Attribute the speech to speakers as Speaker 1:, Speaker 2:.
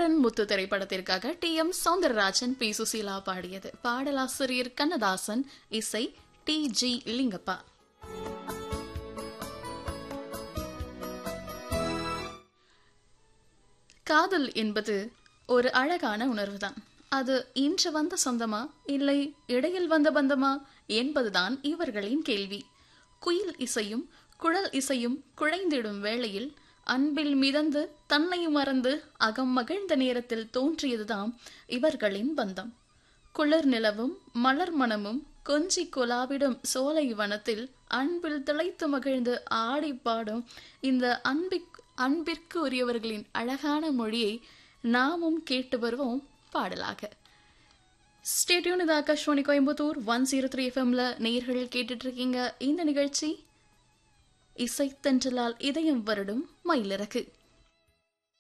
Speaker 1: திருடன் முத்து திரைப்படத்திற்காக T M Soundararajan P Susheela பாடியது பாடலாசிரியர் கண்ணதாசன் இசை டி ஜி லிங்கப்பா காதல் என்பது ஒரு அழகான உணர்வுதான் அது இன்று வந்த சொந்தமா இல்லை இடையில் வந்த பந்தமா என்பதுதான் இவர்களின் கேள்வி குயில் இசையும் குழல் இசையும் குழைந்திடும் வேளையில் அன்பில் மிதந்து தன்னை மறந்து அகம் மகிழ்ந்த நேரத்தில் தோன்றியதுதான் இவர்களின் பந்தம் குளிர் நிலவும் மலர் மனமும் கொஞ்சி குலாவிடும் சோலை வனத்தில் அன்பில் திளைத்து மகிழ்ந்து ஆடி பாடும் இந்த அன்பிக் அன்பிற்கு உரியவர்களின் அழகான மொழியை நாமும் கேட்டு வருவோம் பாடலாக ஸ்டேடியூன் இது Akashvani Coimbatore one zero three எஃப்எம்ல நேர்கள் கேட்டுட்டு இருக்கீங்க இந்த நிகழ்ச்சி இசைத்தன்றலால் இதயம் வருடும் மயிலிறக்கு